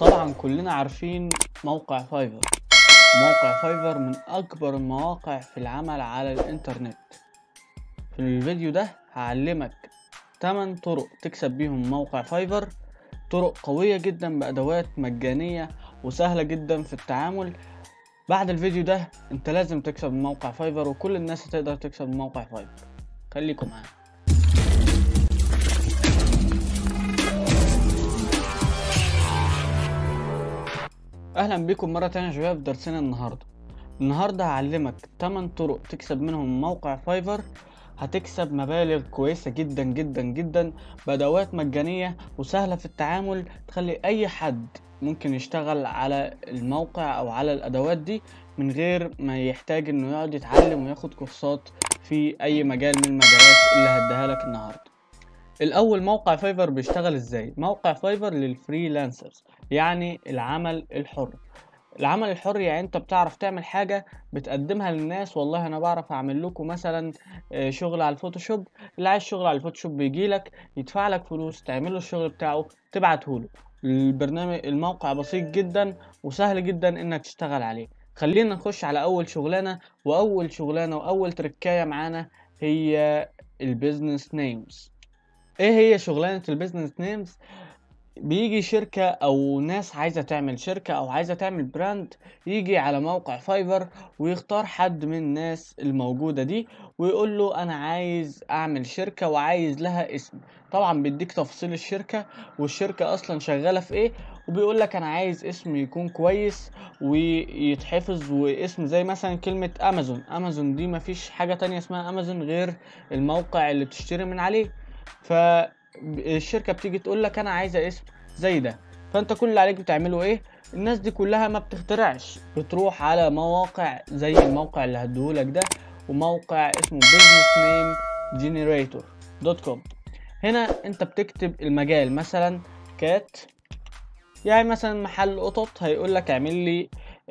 طبعا كلنا عارفين موقع فايفر موقع فايفر من أكبر المواقع في العمل على الإنترنت في الفيديو ده هعلمك 8 طرق تكسب بيهم موقع فايفر طرق قوية جدا بأدوات مجانية وسهلة جدا في التعامل بعد الفيديو ده انت لازم تكسب من موقع فايفر وكل الناس هتقدر تكسب من موقع فايفر خليكم معانا اهلا بكم مرة تانية يا شباب في درسنا النهاردة النهاردة هعلمك 8 طرق تكسب منهم موقع فايفر هتكسب مبالغ كويسة جدا جدا جدا بأدوات مجانية وسهلة في التعامل تخلي أي حد ممكن يشتغل على الموقع أو على الأدوات دي من غير ما يحتاج إنه يقعد يتعلم وياخد كورسات في أي مجال من المجالات اللي هديها لك النهاردة الأول موقع فايفر بيشتغل إزاي؟ موقع فايفر للفريلانسرز يعني العمل الحر العمل الحر يعني انت بتعرف تعمل حاجة بتقدمها للناس والله انا بعرف اعمل لكم مثلا آه، شغل على الفوتوشوب اللي عايز شغل على الفوتوشوب بيجي لك يدفع لك فلوس تعمل له الشغل بتاعه تبعته له البرنامج الموقع بسيط جدا وسهل جدا انك تشتغل عليه خلينا نخش على اول شغلانة واول شغلانة واول تركاية معانا هي البيزنس نيمز ايه هي شغلانة البيزنس نيمز بيجي شركة أو ناس عايزة تعمل شركة أو عايزة تعمل براند يجي على موقع فايفر ويختار حد من الناس الموجودة دي ويقول له أنا عايز أعمل شركة وعايز لها اسم طبعا بيديك تفاصيل الشركة والشركة أصلا شغالة في إيه وبيقول لك أنا عايز اسم يكون كويس ويتحفظ واسم زي مثلا كلمة أمازون أمازون دي مفيش حاجة تانية اسمها أمازون غير الموقع اللي بتشتري من عليه ف الشركه بتيجي تقول لك انا عايزه اسم زي ده فانت كل اللي عليك بتعمله ايه الناس دي كلها ما بتخترعش بتروح على مواقع زي الموقع اللي هديهولك ده وموقع اسمه business name generator دوت كوم هنا انت بتكتب المجال مثلا كات يعني مثلا محل قطط هيقول لك اعمل لي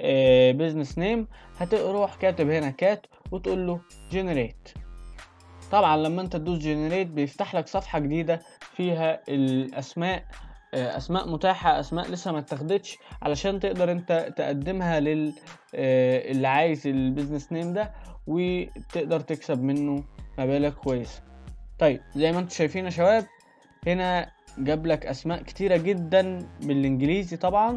بيزنس نيم هتروح كاتب هنا كات وتقول له جنريت طبعا لما انت تدوس جنريت بيفتح لك صفحة جديدة فيها الاسماء آه، اسماء متاحة اسماء لسه ما اتاخدتش علشان تقدر انت تقدمها لل آه، اللي عايز البيزنس نيم ده وتقدر تكسب منه مبالغ كويسة طيب زي ما انتم شايفين يا شباب هنا جاب لك اسماء كتيرة جدا بالانجليزي طبعا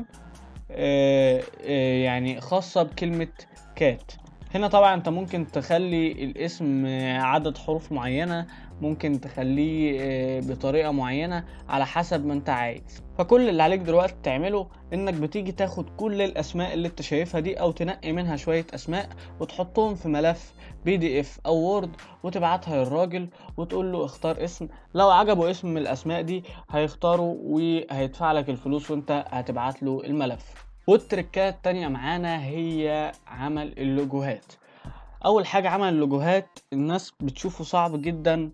آه، آه، يعني خاصة بكلمة كات هنا طبعا انت ممكن تخلي الاسم آه، عدد حروف معينة ممكن تخليه آه، بطريقة معينة على حسب ما انت عايز فكل اللي عليك دلوقتي تعمله انك بتيجي تاخد كل الاسماء اللي انت شايفها دي او تنقي منها شوية اسماء وتحطهم في ملف بي دي اف او وورد وتبعتها للراجل وتقول له اختار اسم لو عجبه اسم من الاسماء دي هيختاره وهيدفع لك الفلوس وانت هتبعت له الملف والتركات التانية معانا هي عمل اللوجوهات اول حاجه عمل اللوجوهات الناس بتشوفه صعب جدا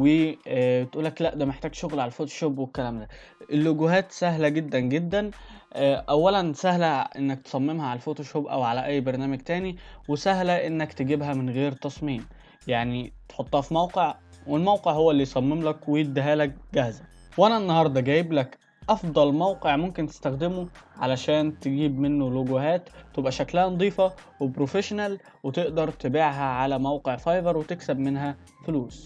وتقول لك لا ده محتاج شغل على الفوتوشوب والكلام ده اللوجوهات سهله جدا جدا آه، اولا سهله انك تصممها على الفوتوشوب او على اي برنامج تاني وسهله انك تجيبها من غير تصميم يعني تحطها في موقع والموقع هو اللي يصمم لك ويديها لك جاهزه وانا النهارده جايب لك افضل موقع ممكن تستخدمه علشان تجيب منه لوجوهات تبقى شكلها نظيفة وبروفيشنال وتقدر تبيعها على موقع فايفر وتكسب منها فلوس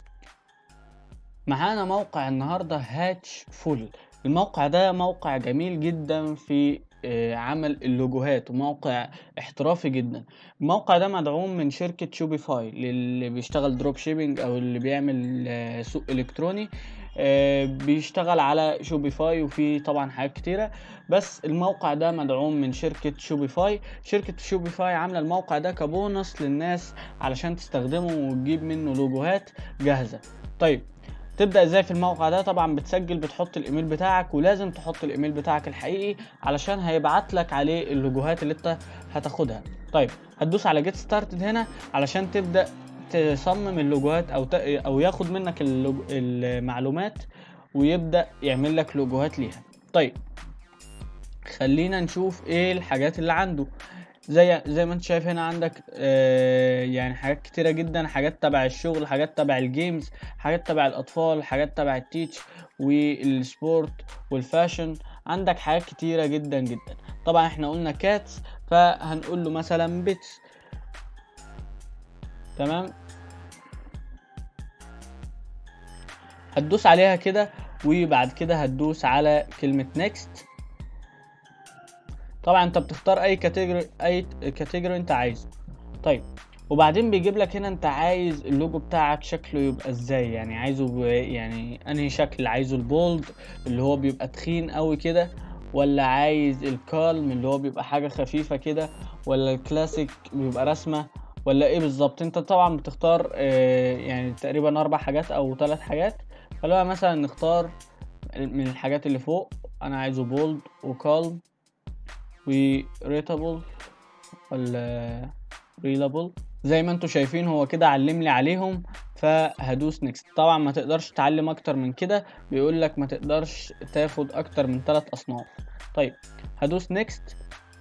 معانا موقع النهاردة هاتش فول الموقع ده موقع جميل جدا في آه، عمل اللوجوهات وموقع احترافي جدا الموقع ده مدعوم من شركة شوبيفاي للي بيشتغل دروب شيبينج او اللي بيعمل آه، سوق الكتروني آه، بيشتغل على شوبيفاي وفي طبعا حاجات كتيرة بس الموقع ده مدعوم من شركة شوبيفاي شركة شوبيفاي عاملة الموقع ده كبونص للناس علشان تستخدمه وتجيب منه لوجوهات جاهزة طيب تبدأ ازاي في الموقع ده طبعا بتسجل بتحط الايميل بتاعك ولازم تحط الايميل بتاعك الحقيقي علشان هيبعت لك عليه اللوجوهات اللي انت هتاخدها طيب هتدوس على جيت ستارتد هنا علشان تبدأ تصمم اللوجوهات او ت... او ياخد منك اللوج... المعلومات ويبدأ يعمل لك لوجوهات ليها طيب خلينا نشوف ايه الحاجات اللي عنده زي زي ما انت شايف هنا عندك آه يعني حاجات كتيرة جدا حاجات تبع الشغل حاجات تبع الجيمز حاجات تبع الأطفال حاجات تبع التيتش والسبورت والفاشن عندك حاجات كتيرة جدا جدا طبعا احنا قلنا كاتس فهنقول له مثلا بيتس تمام هتدوس عليها كده وبعد كده هتدوس على كلمة نيكست طبعا انت بتختار اي كاتيجوري اي كاتيجوري انت عايزه طيب وبعدين بيجيب لك هنا انت عايز اللوجو بتاعك شكله يبقى ازاي يعني عايزه ب... يعني انهي شكل عايزه البولد اللي هو بيبقى تخين قوي كده ولا عايز الكالم اللي هو بيبقى حاجة خفيفة كده ولا الكلاسيك بيبقى رسمة ولا ايه بالظبط انت طبعا بتختار اه يعني تقريبا اربع حاجات او ثلاث حاجات فلو مثلا نختار من الحاجات اللي فوق انا عايزه بولد وكالم وريتابل ولا ريلابل زي ما انتم شايفين هو كده علم لي عليهم فهدوس نيكست طبعا ما تقدرش تعلم اكتر من كده بيقول لك ما تقدرش تاخد اكتر من ثلاث اصناف طيب هدوس نيكست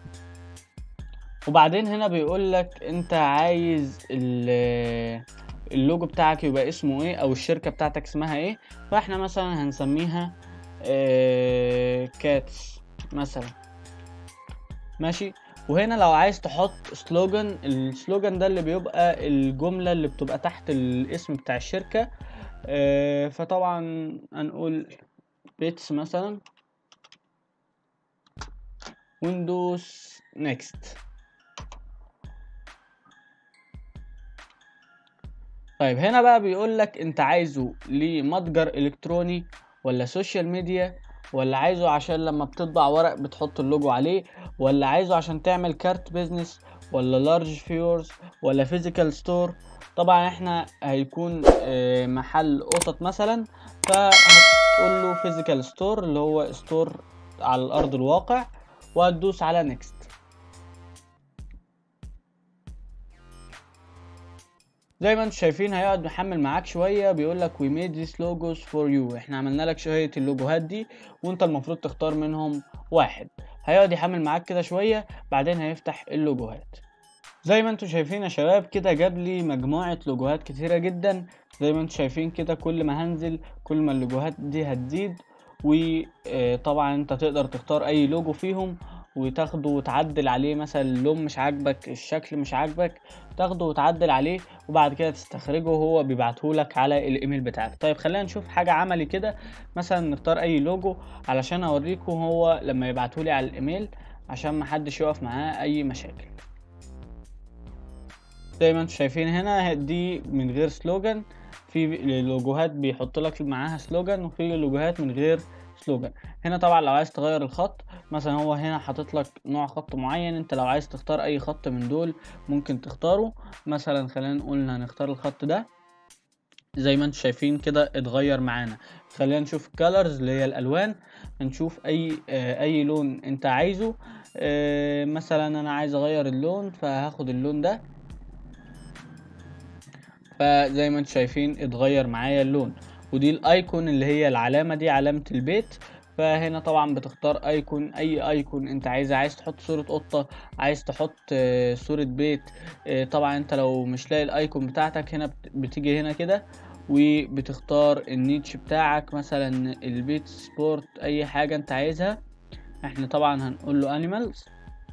وبعدين هنا بيقول لك انت عايز اللوجو بتاعك يبقى اسمه ايه او الشركه بتاعتك اسمها ايه فاحنا مثلا هنسميها اه كاتس مثلا ماشي وهنا لو عايز تحط سلوجان السلوجان ده اللي بيبقى الجملة اللي بتبقى تحت الاسم بتاع الشركة آه فطبعا هنقول بيتس مثلا ويندوز نيكست طيب هنا بقى بيقول لك انت عايزه لمتجر الكتروني ولا سوشيال ميديا ولا عايزه عشان لما بتطبع ورق بتحط اللوجو عليه ولا عايزه عشان تعمل كارت بيزنس ولا لارج فيورز ولا فيزيكال ستور طبعا احنا هيكون محل قطط مثلا فهتقول له فيزيكال ستور اللي هو ستور على الارض الواقع وهتدوس على نيكست زي ما انتم شايفين هيقعد محمل معاك شويه بيقول لك we made these logos for you احنا عملنا لك شويه اللوجوهات دي وانت المفروض تختار منهم واحد هيقعد يحمل معاك كده شويه بعدين هيفتح اللوجوهات زي ما انتم شايفين يا شباب كده جاب لي مجموعه لوجوهات كتيره جدا زي ما انتم شايفين كده كل ما هنزل كل ما اللوجوهات دي هتزيد وطبعا انت تقدر تختار اي لوجو فيهم وتاخده وتعدل عليه مثلا اللون مش عاجبك الشكل مش عاجبك تاخده وتعدل عليه وبعد كده تستخرجه وهو بيبعتهولك على الايميل بتاعك طيب خلينا نشوف حاجة عملي كده مثلا نختار اي لوجو علشان اوريكم هو لما يبعتهولي على الايميل عشان محدش يقف معاه اي مشاكل زي ما انتم شايفين هنا دي من غير سلوجان في لوجوهات بيحط لك معاها سلوجان وفي لوجوهات من غير سلوجان هنا طبعا لو عايز تغير الخط مثلا هو هنا حاطط لك نوع خط معين انت لو عايز تختار اي خط من دول ممكن تختاره مثلا خلينا نقول هنختار الخط ده زي ما انتم شايفين كده اتغير معانا خلينا نشوف الكالرز اللي هي الالوان نشوف اي آه اي لون انت عايزه آه مثلا انا عايز اغير اللون فهاخد اللون ده فزي ما انتم شايفين اتغير معايا اللون ودي الايكون اللي هي العلامة دي علامة البيت فهنا طبعا بتختار ايكون اي ايكون انت عايزها عايز تحط صورة قطة عايز تحط صورة بيت طبعا انت لو مش لاقي الايكون بتاعتك هنا بتيجي هنا كده وبتختار النيتش بتاعك مثلا البيت سبورت اي حاجة انت عايزها احنا طبعا هنقول له انيمالز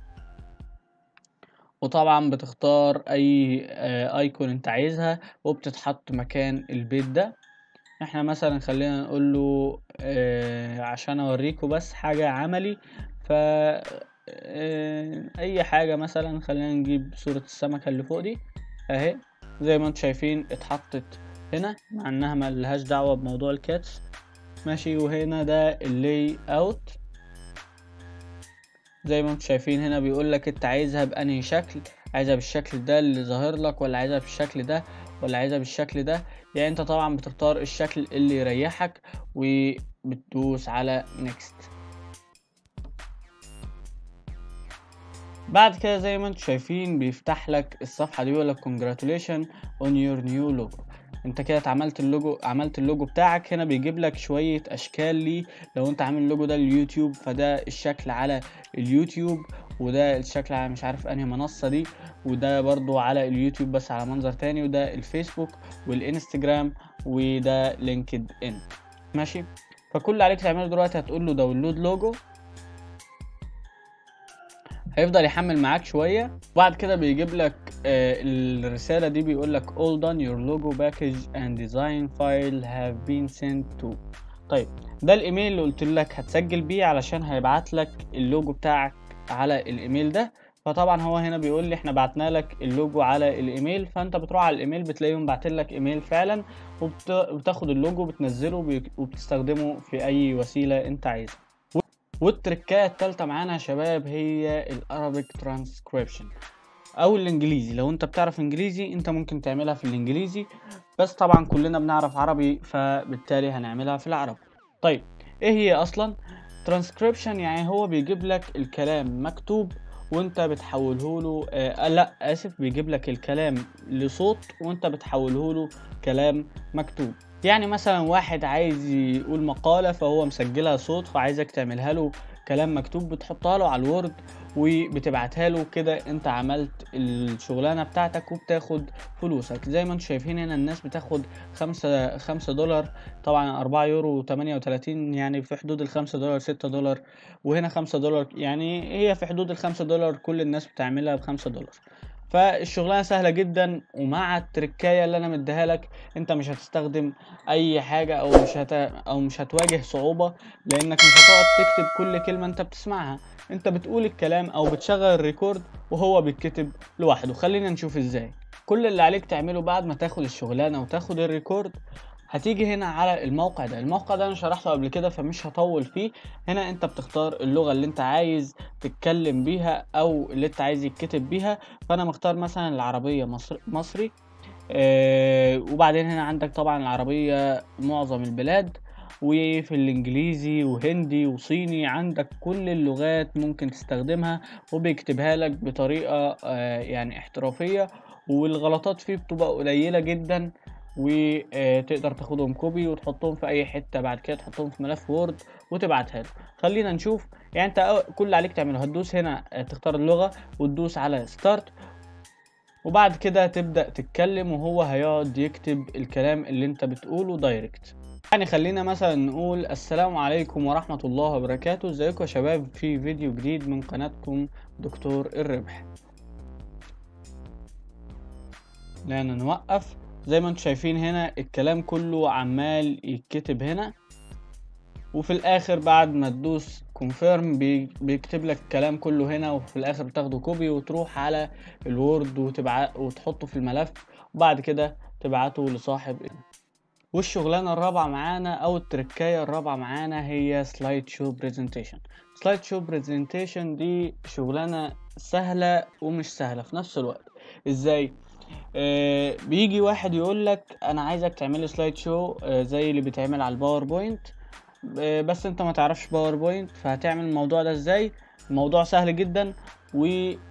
وطبعا بتختار اي ايكون انت عايزها وبتتحط مكان البيت ده احنا مثلا خلينا نقول له آه عشان اوريكم بس حاجة عملي ف آه اي حاجة مثلا خلينا نجيب صورة السمكة اللي فوق دي اهي زي ما انتم شايفين اتحطت هنا مع انها ملهاش دعوة بموضوع الكاتس ماشي وهنا ده اللي اوت زي ما انتم شايفين هنا بيقول لك انت عايزها بانهي شكل عايزها بالشكل ده اللي ظاهر لك ولا عايزها بالشكل ده ولا عايزها بالشكل ده يعني انت طبعا بتختار الشكل اللي يريحك وبتدوس على نيكست بعد كده زي ما انتم شايفين بيفتح لك الصفحه دي يقول لك congratulations on your new logo انت كده عملت اللوجو عملت اللوجو بتاعك هنا بيجيب لك شويه اشكال ليه لو انت عامل اللوجو ده لليوتيوب فده الشكل على اليوتيوب وده الشكل على مش عارف انهي منصه دي وده برضو على اليوتيوب بس على منظر تاني وده الفيسبوك والانستجرام وده لينكد ان ماشي فكل اللي عليك تعمله دلوقتي هتقول له داونلود لوجو هيفضل يحمل معاك شويه وبعد كده بيجيب لك آه الرساله دي بيقول لك all done your logo package and design file have been sent to طيب ده الايميل اللي قلت لك هتسجل بيه علشان هيبعت لك اللوجو بتاعك على الايميل ده فطبعا هو هنا بيقول لي احنا بعتنا لك اللوجو على الايميل فانت بتروح على الايميل بتلاقيهم باعتين لك ايميل فعلا وبتاخد اللوجو بتنزله وبتستخدمه في اي وسيله انت عايزها والتركايه التالتة معانا يا شباب هي الارابيك ترانسكريبشن او الانجليزي لو انت بتعرف انجليزي انت ممكن تعملها في الانجليزي بس طبعا كلنا بنعرف عربي فبالتالي هنعملها في العربي طيب ايه هي اصلا ترانسكريبشن يعني هو بيجيب لك الكلام مكتوب وانت بتحوله له آه لا اسف بيجيب لك الكلام لصوت وانت بتحوله له كلام مكتوب يعني مثلا واحد عايز يقول مقالة فهو مسجلها صوت فعايزك تعملها له كلام مكتوب بتحطها له على الوورد وبتبعتها له كده انت عملت الشغلانة بتاعتك وبتاخد فلوسك زي ما انتم شايفين هنا الناس بتاخد خمسة, خمسة دولار طبعا أربعة يورو تمانية وتلاتين يعني في حدود الخمسة دولار ستة دولار وهنا خمسة دولار يعني هي في حدود الخمسة دولار كل الناس بتعملها بخمسة دولار فالشغلانه سهله جدا ومع التركايه اللي انا مديها لك انت مش هتستخدم اي حاجه او مش هت... او مش هتواجه صعوبه لانك مش هتقعد تكتب كل كلمه انت بتسمعها انت بتقول الكلام او بتشغل الريكورد وهو بيتكتب لوحده خلينا نشوف ازاي كل اللي عليك تعمله بعد ما تاخد الشغلانه وتاخد الريكورد هتيجي هنا على الموقع ده الموقع ده انا شرحته قبل كده فمش هطول فيه هنا انت بتختار اللغة اللي انت عايز تتكلم بيها او اللي انت عايز يتكتب بيها فانا مختار مثلا العربية مصر مصري آه وبعدين هنا عندك طبعا العربية معظم البلاد وفي الانجليزي وهندي وصيني عندك كل اللغات ممكن تستخدمها وبيكتبها لك بطريقة آه يعني احترافية والغلطات فيه بتبقى قليلة جدا وتقدر تاخدهم كوبي وتحطهم في اي حته بعد كده تحطهم في ملف وورد وتبعتها له خلينا نشوف يعني انت كل اللي عليك تعمله هتدوس هنا تختار اللغه وتدوس على ستارت وبعد كده تبدا تتكلم وهو هيقعد يكتب الكلام اللي انت بتقوله دايركت يعني خلينا مثلا نقول السلام عليكم ورحمة الله وبركاته ازيكم يا شباب في فيديو جديد من قناتكم دكتور الربح لأن نوقف زي ما انتم شايفين هنا الكلام كله عمال يتكتب هنا وفي الاخر بعد ما تدوس كونفيرم بيكتب لك الكلام كله هنا وفي الاخر بتاخده كوبي وتروح على الوورد وتبعت وتحطه في الملف وبعد كده تبعته لصاحب والشغلانة الرابعة معانا أو التركاية الرابعة معانا هي سلايد شو بريزنتيشن سلايد شو بريزنتيشن دي شغلانة سهلة ومش سهلة في نفس الوقت ازاي آه بيجي واحد يقول لك انا عايزك تعمل سلايد شو آه زي اللي بيتعمل على الباوربوينت آه بس انت ما تعرفش باوربوينت فهتعمل الموضوع ده ازاي الموضوع سهل جدا و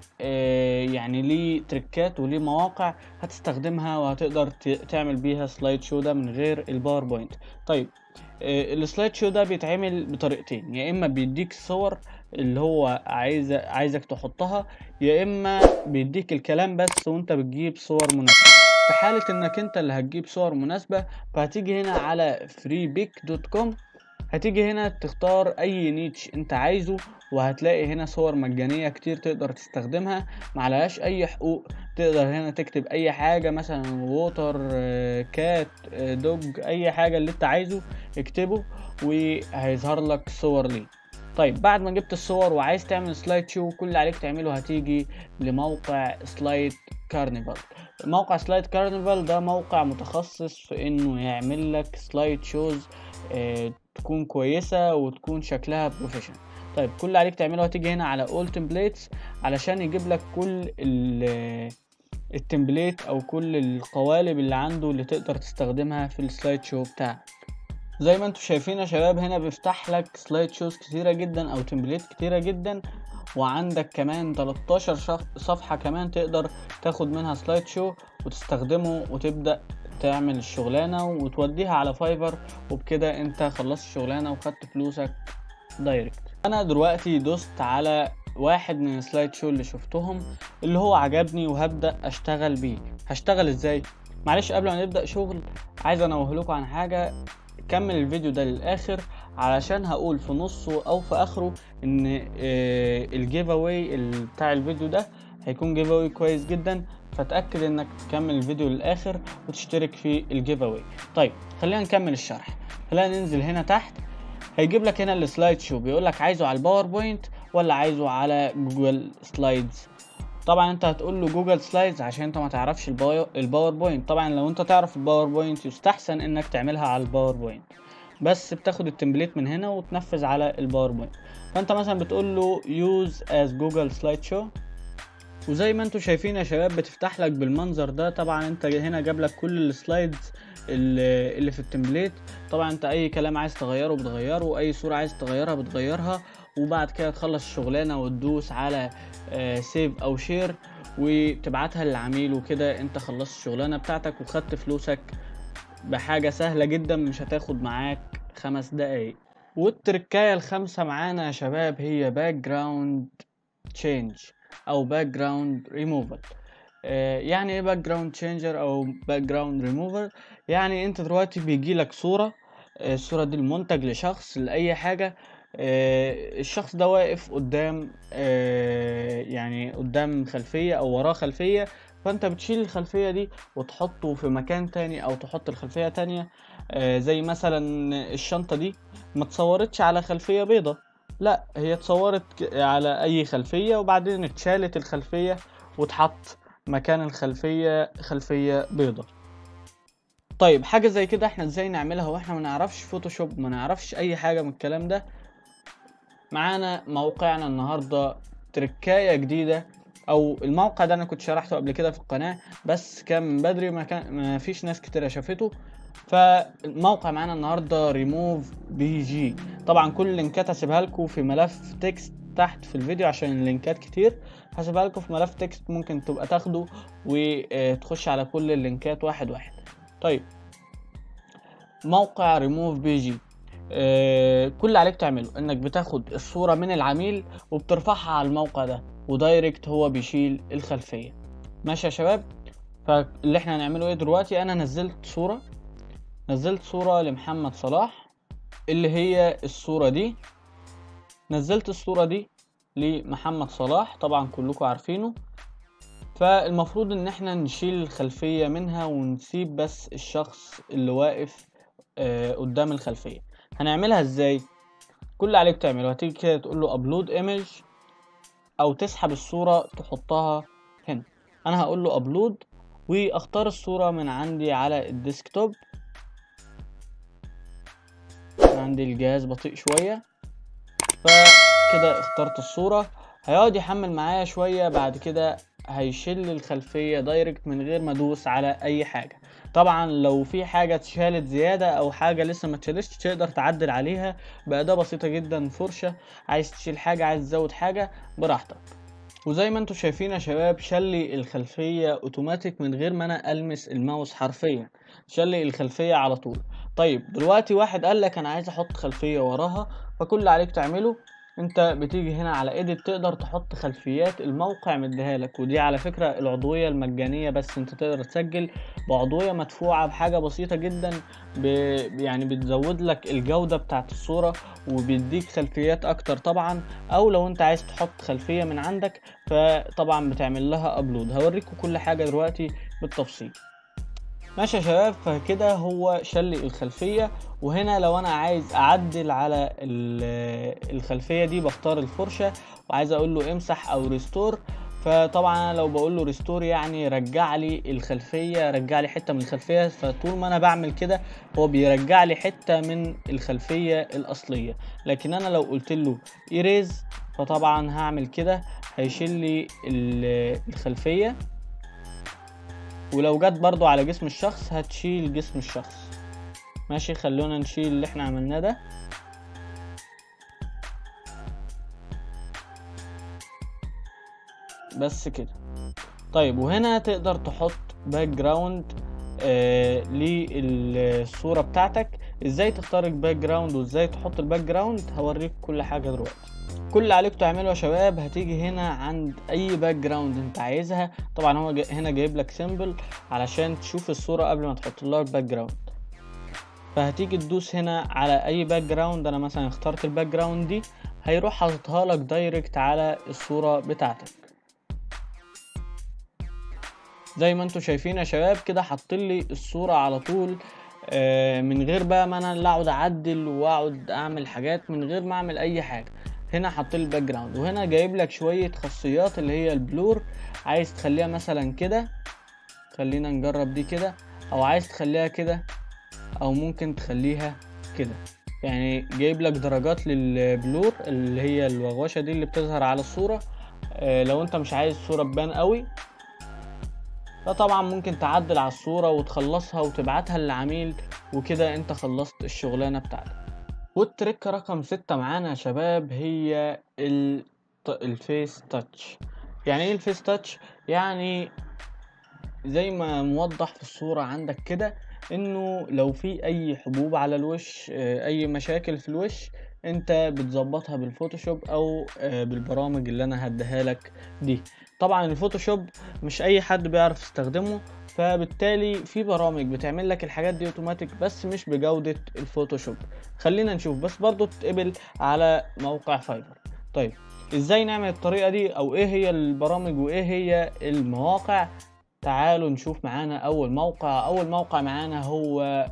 يعني ليه تريكات وليه مواقع هتستخدمها وهتقدر تعمل بيها سلايد شو ده من غير الباوربوينت طيب السلايد شو ده بيتعمل بطريقتين يا اما بيديك صور اللي هو عايز عايزك تحطها يا اما بيديك الكلام بس وانت بتجيب صور مناسبه في حاله انك انت اللي هتجيب صور مناسبه فهتيجي هنا على freepic.com هتيجي هنا تختار اي نيتش انت عايزه وهتلاقي هنا صور مجانيه كتير تقدر تستخدمها معلهاش اي حقوق تقدر هنا تكتب اي حاجه مثلا ووتر كات دوج اي حاجه اللي انت عايزه اكتبه وهيظهر لك صور ليه طيب بعد ما جبت الصور وعايز تعمل سلايد شو كل اللي عليك تعمله هتيجي لموقع سلايد كارنيفال موقع سلايد كارنيفال ده موقع متخصص في انه يعمل لك سلايد شوز اه تكون كويسة وتكون شكلها بروفيشنال طيب كل اللي عليك تعمله هتيجي هنا على all templates علشان يجيب لك كل التمبليت او كل القوالب اللي عنده اللي تقدر تستخدمها في السلايد شو بتاعك زي ما انتم شايفين يا شباب هنا بيفتح لك سلايد شوز كتيرة جدا او تمبليت كتيرة جدا وعندك كمان 13 صفحة كمان تقدر تاخد منها سلايد شو وتستخدمه وتبدأ تعمل الشغلانة وتوديها على فايفر وبكده انت خلصت الشغلانة وخدت فلوسك دايركت انا دلوقتي دوست على واحد من السلايد شو اللي شفتهم اللي هو عجبني وهبدأ اشتغل بيه هشتغل ازاي معلش قبل ما نبدأ شغل عايز انوه لكم عن حاجة كمل الفيديو ده للاخر علشان هقول في نصه او في اخره ان الجيف اواي بتاع الفيديو ده هيكون جيف اواي كويس جدا فتاكد انك تكمل الفيديو للاخر وتشترك في الجيف اواي طيب خلينا نكمل الشرح خلينا ننزل هنا تحت هيجيب لك هنا السلايد شو بيقول لك عايزه على الباوربوينت ولا عايزه على جوجل سلايدز طبعا انت هتقول له جوجل سلايدز عشان انت ما تعرفش الباوربوينت طبعا لو انت تعرف الباوربوينت يستحسن انك تعملها على الباوربوينت بس بتاخد التمبليت من هنا وتنفذ على الباوربوينت فانت مثلا بتقول له يوز از جوجل سلايد شو وزي ما انتم شايفين يا شباب بتفتح لك بالمنظر ده طبعا انت هنا جاب لك كل السلايدز اللي, اللي في التمبليت طبعا انت اي كلام عايز تغيره بتغيره واي صوره عايز تغيرها بتغيرها وبعد كده تخلص الشغلانه وتدوس على سيف او شير وتبعتها للعميل وكده انت خلصت الشغلانه بتاعتك وخدت فلوسك بحاجه سهله جدا مش هتاخد معاك خمس دقايق والتركايه الخامسه معانا يا شباب هي باك جراوند تشينج او باك جراوند ريموفال يعني ايه باك جراوند تشينجر او باك جراوند ريموفر يعني انت دلوقتي بيجي لك صوره الصوره دي المنتج لشخص لاي حاجه الشخص ده واقف قدام يعني قدام خلفيه او وراه خلفيه فانت بتشيل الخلفيه دي وتحطه في مكان تاني او تحط الخلفيه تانية زي مثلا الشنطه دي ما اتصورتش على خلفيه بيضة لا هي اتصورت على اي خلفيه وبعدين اتشالت الخلفيه واتحط مكان الخلفيه خلفيه بيضة طيب حاجه زي كده احنا ازاي نعملها واحنا ما نعرفش فوتوشوب ما نعرفش اي حاجه من الكلام ده معانا موقعنا النهارده تركايه جديده او الموقع ده انا كنت شرحته قبل كده في القناه بس كان من بدري ما كان ما فيش ناس كتير شافته فالموقع معانا النهارده ريموف بي جي طبعا كل اللينكات هسيبها لكم في ملف تكست تحت في الفيديو عشان اللينكات كتير هسيبها لكم في ملف تكست ممكن تبقى تاخده وتخش على كل اللينكات واحد واحد طيب موقع ريموف بي جي آه كل اللي عليك تعمله انك بتاخد الصوره من العميل وبترفعها على الموقع ده ودايركت هو بيشيل الخلفيه ماشي يا شباب فاللي احنا هنعمله ايه دلوقتي انا نزلت صوره نزلت صوره لمحمد صلاح اللي هي الصوره دي نزلت الصوره دي لمحمد صلاح طبعا كلكم عارفينه فالمفروض ان احنا نشيل الخلفيه منها ونسيب بس الشخص اللي واقف آه قدام الخلفيه هنعملها ازاي كل اللي عليك تعمله هتيجي كده تقول له ابلود ايمج او تسحب الصوره تحطها هنا انا هقول له ابلود واختار الصوره من عندي على الديسكتوب عندي الجهاز بطيء شويه فكده اخترت الصوره هيقعد يحمل معايا شويه بعد كده هيشيل الخلفيه دايركت من غير ما ادوس على اي حاجه طبعا لو في حاجه اتشالت زياده او حاجه لسه ما اتشالتش تقدر تعدل عليها باداه بسيطه جدا فرشه عايز تشيل حاجه عايز تزود حاجه براحتك وزي ما انتم شايفين يا شباب شلي الخلفيه اوتوماتيك من غير ما انا المس الماوس حرفيا شلي الخلفيه على طول طيب دلوقتي واحد قال لك انا عايز احط خلفيه وراها فكل اللي عليك تعمله انت بتيجي هنا على ايديت تقدر تحط خلفيات الموقع مديها لك ودي على فكرة العضوية المجانية بس انت تقدر تسجل بعضوية مدفوعة بحاجة بسيطة جدا ب... يعني بتزود لك الجودة بتاعت الصورة وبيديك خلفيات اكتر طبعا او لو انت عايز تحط خلفية من عندك فطبعا بتعمل لها ابلود هوريكم كل حاجة دلوقتي بالتفصيل ماشي يا شباب فكده هو شل الخلفية وهنا لو انا عايز اعدل على الخلفية دي بختار الفرشة وعايز اقول له امسح او ريستور فطبعا لو بقول له ريستور يعني رجع لي الخلفيه رجع لي حته من الخلفيه فطول ما انا بعمل كده هو بيرجع لي حته من الخلفيه الاصليه لكن انا لو قلت له ايريز فطبعا هعمل كده هيشيل لي الخلفيه ولو جت برضو على جسم الشخص هتشيل جسم الشخص ماشي خلونا نشيل اللي احنا عملناه ده بس كده طيب وهنا تقدر تحط باك جراوند آه للصورة بتاعتك ازاي تختار الباك جراوند وازاي تحط الباك جراوند هوريك كل حاجة دلوقتي كل اللي عليك تعمله يا شباب هتيجي هنا عند اي باك جراوند انت عايزها طبعا هو هنا جايب لك سيمبل علشان تشوف الصورة قبل ما تحط لها الباك جراوند فهتيجي تدوس هنا على اي باك جراوند انا مثلا اخترت الباك جراوند دي هيروح حاططها لك دايركت على الصورة بتاعتك زي ما انتوا شايفين يا شباب كده حط لي الصورة على طول آه، من غير بقى ما انا اللي اقعد اعدل واقعد اعمل حاجات من غير ما اعمل اي حاجة هنا حط لي الباك جراوند وهنا جايب لك شوية خاصيات اللي هي البلور عايز تخليها مثلا كده خلينا نجرب دي كده او عايز تخليها كده او ممكن تخليها كده يعني جايب لك درجات للبلور اللي هي الوغوشة دي اللي بتظهر على الصورة آه، لو انت مش عايز الصورة تبان قوي فطبعا ممكن تعدل على الصورة وتخلصها وتبعتها للعميل وكده انت خلصت الشغلانة بتاعتك والتريك رقم ستة معانا يا شباب هي ال- الفيس تاتش يعني ايه الفيس تاتش يعني زي ما موضح في الصورة عندك كده انه لو في اي حبوب على الوش آه، اي مشاكل في الوش انت بتظبطها بالفوتوشوب او آه، بالبرامج اللي انا هديها لك دي طبعا الفوتوشوب مش اي حد بيعرف يستخدمه فبالتالي في برامج بتعمل لك الحاجات دي اوتوماتيك بس مش بجودة الفوتوشوب خلينا نشوف بس برضو تتقبل على موقع فايفر طيب ازاي نعمل الطريقة دي او ايه هي البرامج وايه هي المواقع تعالوا نشوف معانا اول موقع اول موقع معانا هو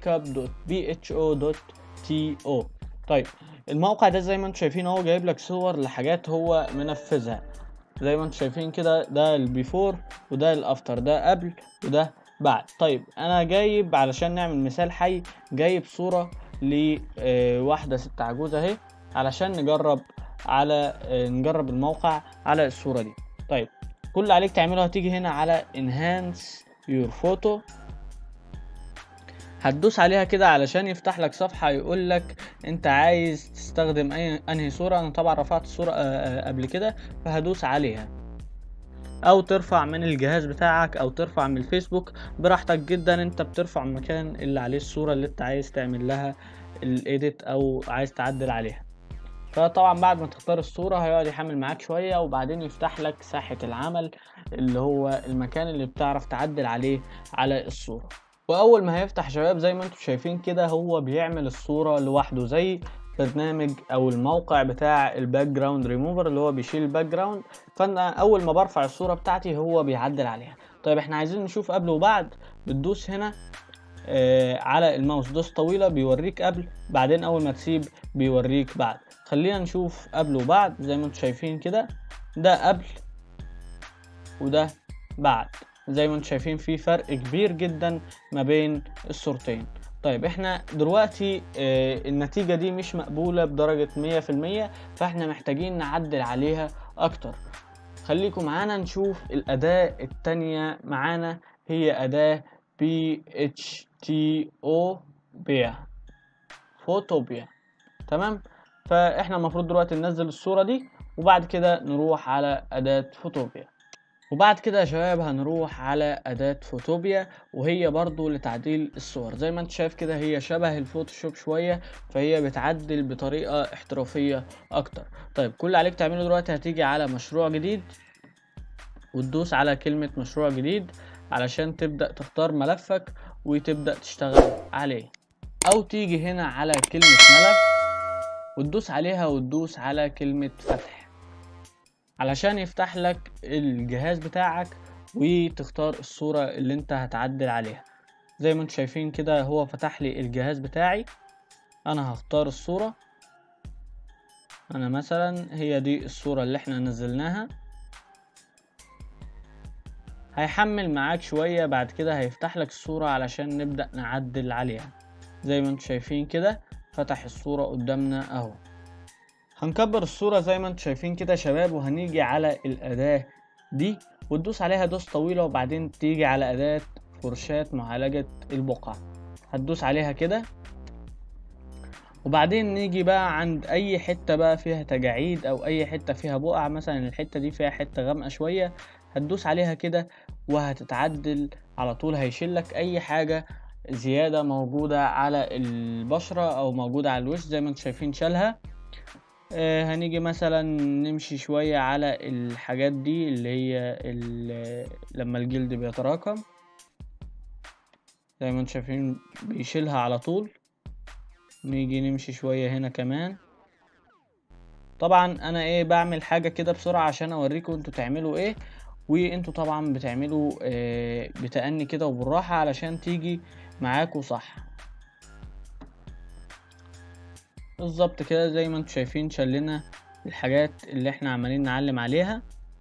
makeup.bho.to طيب الموقع ده زي ما انتم شايفين هو جايب لك صور لحاجات هو منفذها زي ما انتم شايفين كده ده البيفور وده الافتر ده قبل وده بعد طيب انا جايب علشان نعمل مثال حي جايب صورة لواحدة ست عجوزة اهي علشان نجرب على آه، نجرب الموقع على الصورة دي طيب كل اللي عليك تعمله هتيجي هنا على enhance your photo هتدوس عليها كده علشان يفتح لك صفحة يقول لك انت عايز تستخدم اي انهي صورة انا طبعا رفعت الصورة آه، آه، قبل كده فهدوس عليها او ترفع من الجهاز بتاعك او ترفع من الفيسبوك براحتك جدا انت بترفع المكان اللي عليه الصورة اللي انت عايز تعمل لها الايديت او عايز تعدل عليها فطبعا بعد ما تختار الصورة هيقعد يحمل معاك شوية وبعدين يفتح لك ساحة العمل اللي هو المكان اللي بتعرف تعدل عليه على الصورة واول ما هيفتح شباب زي ما انتم شايفين كده هو بيعمل الصورة لوحده زي برنامج او الموقع بتاع الباك جراوند ريموفر اللي هو بيشيل الباك جراوند فانا اول ما برفع الصورة بتاعتي هو بيعدل عليها طيب احنا عايزين نشوف قبل وبعد بتدوس هنا آه على الماوس دوس طويلة بيوريك قبل بعدين اول ما تسيب بيوريك بعد خلينا نشوف قبل وبعد زي ما انتم شايفين كده ده قبل وده بعد زي ما انتم شايفين في فرق كبير جدا ما بين الصورتين طيب احنا دلوقتي اه النتيجة دي مش مقبولة بدرجة مية في المية فاحنا محتاجين نعدل عليها اكتر خليكم معانا نشوف الاداة التانية معانا هي اداة PHTO بيع فوتوبيا تمام فاحنا المفروض دلوقتي ننزل الصورة دي وبعد كده نروح على أداة فوتوبيا وبعد كده يا شباب هنروح على أداة فوتوبيا وهي برضو لتعديل الصور زي ما انت شايف كده هي شبه الفوتوشوب شوية فهي بتعدل بطريقة احترافية أكتر طيب كل اللي عليك تعمله دلوقتي هتيجي على مشروع جديد وتدوس على كلمة مشروع جديد علشان تبدأ تختار ملفك وتبدأ تشتغل عليه أو تيجي هنا على كلمة ملف وتدوس عليها وتدوس على كلمة فتح علشان يفتح لك الجهاز بتاعك وتختار الصورة اللي انت هتعدل عليها زي ما انتم شايفين كده هو فتح لي الجهاز بتاعي انا هختار الصورة انا مثلا هي دي الصورة اللي احنا نزلناها هيحمل معاك شوية بعد كده هيفتح لك الصورة علشان نبدأ نعدل عليها زي ما انتم شايفين كده فتح الصورة قدامنا اهو هنكبر الصورة زي ما انتم شايفين كده يا شباب وهنيجي على الأداة دي وتدوس عليها دوس طويلة وبعدين تيجي على أداة فرشاة معالجة البقع هتدوس عليها كده وبعدين نيجي بقى عند أي حتة بقى فيها تجاعيد أو أي حتة فيها بقع مثلا الحتة دي فيها حتة غامقة شوية هتدوس عليها كده وهتتعدل على طول هيشيلك أي حاجة زيادة موجودة على البشرة أو موجودة على الوش زي ما انتم شايفين شالها آه هنيجي مثلا نمشي شوية على الحاجات دي اللي هي ال- لما الجلد بيتراكم زي ما انتم شايفين بيشيلها على طول نيجي نمشي شوية هنا كمان طبعا انا ايه بعمل حاجة كده بسرعة عشان اوريكم انتوا تعملوا ايه وانتوا طبعا بتعملوا آه بتأني كده وبالراحة علشان تيجي معاكوا صح بالظبط كده زي ما انتوا شايفين شلنا الحاجات اللي احنا عمالين نعلم عليها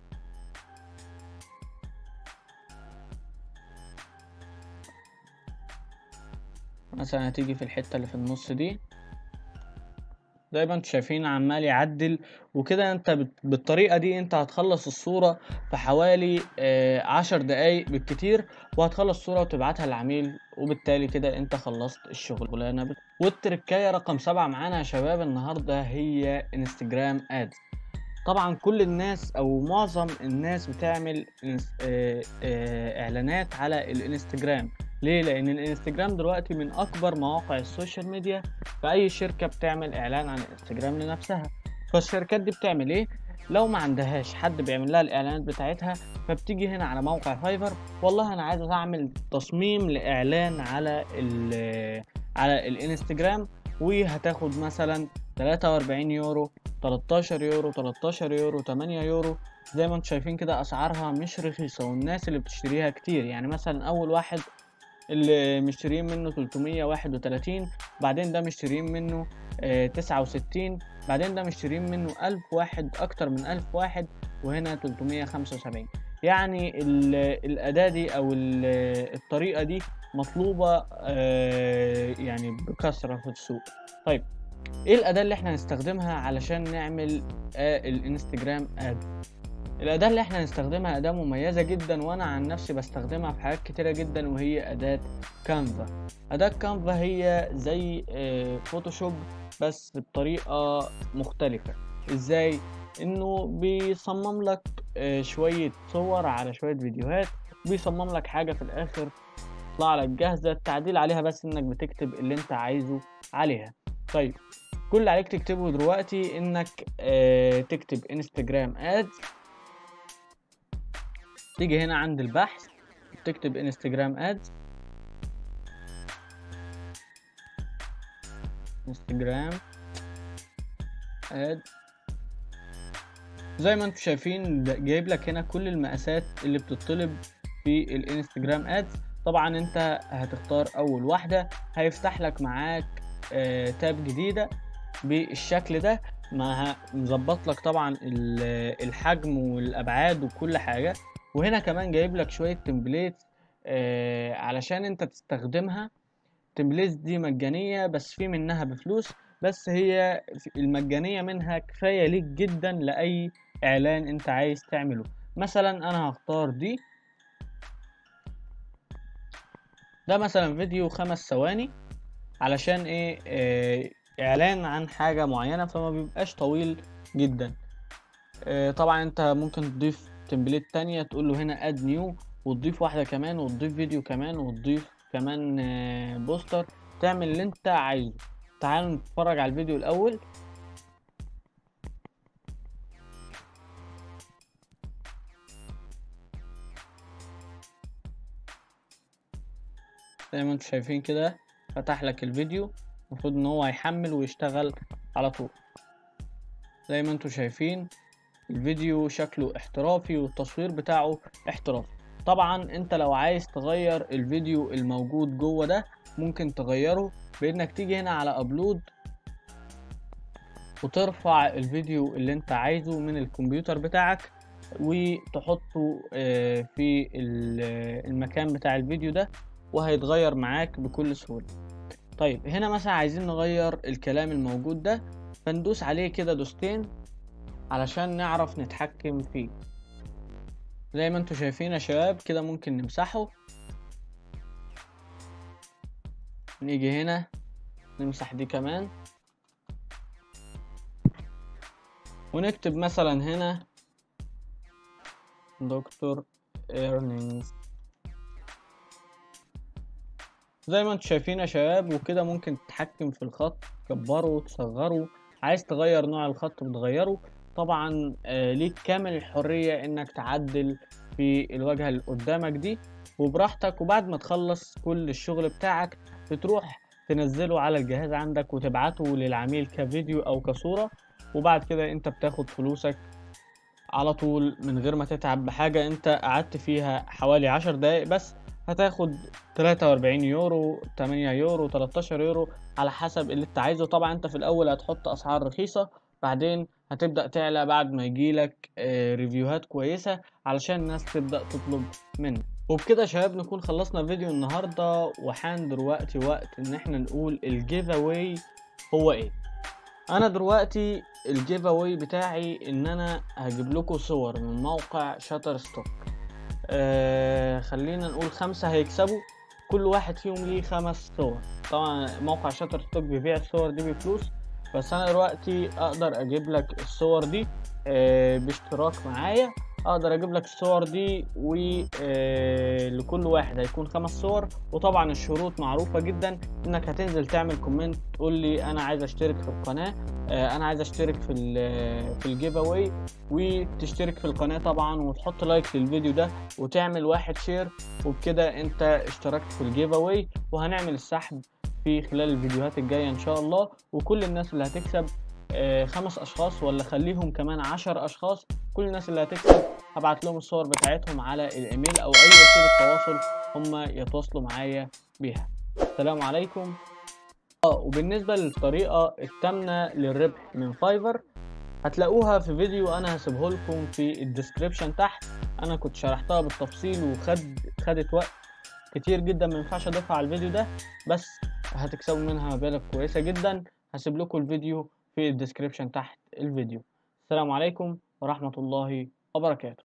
مثلا هتيجي في الحتة اللي في النص دي زي ما انتوا شايفين عمال يعدل وكده انت بت- بالطريقة دي انت هتخلص الصورة في حوالي آه، عشر دقايق بالكتير وهتخلص الصورة وتبعتها للعميل وبالتالي كده انت خلصت الشغلانة بت- والتركاية رقم سبعة معانا يا شباب النهاردة هي انستجرام ادز طبعا كل الناس او معظم الناس بتعمل إنس- آه، آه، اعلانات على الانستجرام ليه لان الانستجرام دلوقتي من اكبر مواقع السوشيال ميديا فاي شركه بتعمل اعلان عن الانستجرام لنفسها فالشركات دي بتعمل ايه لو ما عندهاش حد بيعمل لها الاعلانات بتاعتها فبتيجي هنا على موقع فايفر والله انا عايز اعمل تصميم لاعلان على ال على الانستجرام وهتاخد مثلا 43 يورو 13 يورو 13 يورو 8 يورو زي ما انتم شايفين كده اسعارها مش رخيصه والناس اللي بتشتريها كتير يعني مثلا اول واحد اللي مشترين منه 331 بعدين ده مشترين منه آه، 69 بعدين ده مشترين منه 1000 واحد اكتر من 1000 واحد وهنا 375 يعني ال- الاداة دي او ال- الطريقة دي مطلوبة آه، يعني بكثرة في السوق طيب ايه الاداة اللي احنا هنستخدمها علشان نعمل آه، الانستجرام اد الأداة اللي احنا هنستخدمها أداة مميزة جدا وأنا عن نفسي بستخدمها في حاجات كتيرة جدا وهي أداة كانفا أداة كانفا هي زي آه، فوتوشوب بس بطريقة مختلفة ازاي انه بيصمم لك آه، شوية صور على شوية فيديوهات بيصمم لك حاجة في الآخر تطلع لك جاهزة التعديل عليها بس انك بتكتب اللي انت عايزه عليها طيب كل اللي عليك تكتبه دلوقتي انك آه، تكتب انستجرام ادز تيجي هنا عند البحث تكتب انستجرام ادز انستجرام اد زي ما انتم شايفين ده جايب لك هنا كل المقاسات اللي بتطلب في الانستجرام ادز طبعا انت هتختار اول واحده هيفتح لك معاك آه تاب جديده بالشكل ده مع مظبط لك طبعا ال- الحجم والابعاد وكل حاجه وهنا كمان جايب لك شويه تمبليت آه علشان انت تستخدمها التمبليتس دي مجانيه بس في منها بفلوس بس هي في- المجانيه منها كفايه ليك جدا لاي اعلان انت عايز تعمله مثلا انا هختار دي ده مثلا فيديو خمس ثواني علشان ايه آه اعلان عن حاجة معينة فما بيبقاش طويل جدا آه طبعا انت ممكن تضيف تمبليت تانية تقول له هنا اد نيو وتضيف واحدة كمان وتضيف فيديو كمان وتضيف كمان آه بوستر تعمل اللي انت عايزه تعالوا نتفرج على الفيديو الاول زي ما انتم شايفين كده فتح لك الفيديو المفروض ان هو هيحمل ويشتغل على طول زي ما انتم شايفين الفيديو شكله احترافي والتصوير بتاعه احترافي طبعا انت لو عايز تغير الفيديو الموجود جوه ده ممكن تغيره بانك تيجي هنا على ابلود وترفع الفيديو اللي انت عايزه من الكمبيوتر بتاعك وتحطه آه، في ال- المكان بتاع الفيديو ده وهيتغير معاك بكل سهولة طيب هنا مثلا عايزين نغير الكلام الموجود ده فندوس عليه كده دوستين علشان نعرف نتحكم فيه زي ما انتوا شايفين يا شباب كده ممكن نمسحه نيجي هنا نمسح دي كمان ونكتب مثلا هنا دكتور ايرنينجز زي ما انتوا شايفين يا شباب وكده ممكن تتحكم في الخط تكبره وتصغره عايز تغير نوع الخط بتغيره طبعا آه ليك كامل الحرية انك تعدل في الواجهة اللي قدامك دي وبراحتك وبعد ما تخلص كل الشغل بتاعك بتروح تنزله على الجهاز عندك وتبعته للعميل كفيديو او كصورة وبعد كده انت بتاخد فلوسك على طول من غير ما تتعب بحاجة انت قعدت فيها حوالي عشر دقايق بس هتاخد 43 يورو 8 يورو 13 يورو على حسب اللي انت عايزه طبعا انت في الاول هتحط اسعار رخيصة بعدين هتبدأ تعلى بعد ما يجيلك آه، ريفيوهات كويسة علشان الناس تبدأ تطلب منك وبكده يا شباب نكون خلصنا فيديو النهاردة وحان دلوقتي وقت ان احنا نقول الجيف اواي هو ايه انا دلوقتي الجيف اواي بتاعي ان انا هجيب لكم صور من موقع شاتر ستوك آه خلينا نقول خمسة هيكسبوا كل واحد فيهم ليه خمس صور طبعا موقع شاتر ستوك بيبيع الصور دي بفلوس بس انا دلوقتي اقدر اجيب لك الصور دي آه باشتراك معايا اقدر اجيب لك الصور دي ولكل واحد هيكون خمس صور وطبعا الشروط معروفة جدا انك هتنزل تعمل كومنت تقول لي انا عايز اشترك في القناة آه، انا عايز اشترك في ال في الجيف اواي وتشترك في القناة طبعا وتحط لايك للفيديو ده وتعمل واحد شير وبكده انت اشتركت في الجيف اواي وهنعمل السحب في خلال الفيديوهات الجاية ان شاء الله وكل الناس اللي هتكسب آه، خمس اشخاص ولا خليهم كمان عشر اشخاص كل الناس اللي هتكسب هبعت لهم الصور بتاعتهم على الايميل او اي وسيلة تواصل هم يتواصلوا معايا بيها السلام عليكم اه وبالنسبة للطريقة التامنة للربح من فايفر هتلاقوها في فيديو انا هسيبه لكم في الديسكريبشن تحت انا كنت شرحتها بالتفصيل وخد خدت وقت كتير جدا ما ينفعش اضيفها على الفيديو ده بس هتكسبوا منها مبالغ كويسة جدا هسيب لكم الفيديو في الديسكريبشن تحت الفيديو السلام عليكم ورحمة الله وبركاته